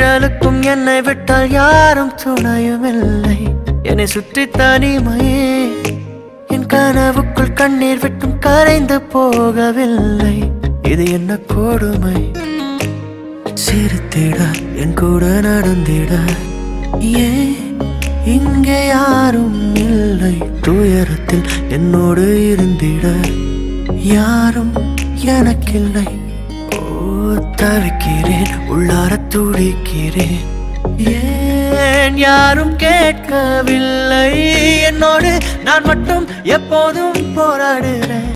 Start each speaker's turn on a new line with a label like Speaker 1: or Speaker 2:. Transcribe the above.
Speaker 1: தேடலுக்கும் என்னை விட்டால் யாரும் துணையும் இல்லை என்னை சுற்றி தனிமையே என் கனவுக்குள் கண்ணீர் விட்டும் கரைந்து போகவில்லை இது என்ன கொடுமை சிரித்திட என் கூட நடந்திட ஏன் இங்கே யாரும் இல்லை துயரத்தில் என்னோடு இருந்திட யாரும் எனக்கில்லை ஓ தவிக்கிறேன் உள்ளார துடிக்கிறேன் ஏன் யாரும் கேட்கவில்லை என்னோடு நான் மட்டும் எப்போதும் போராடுறேன்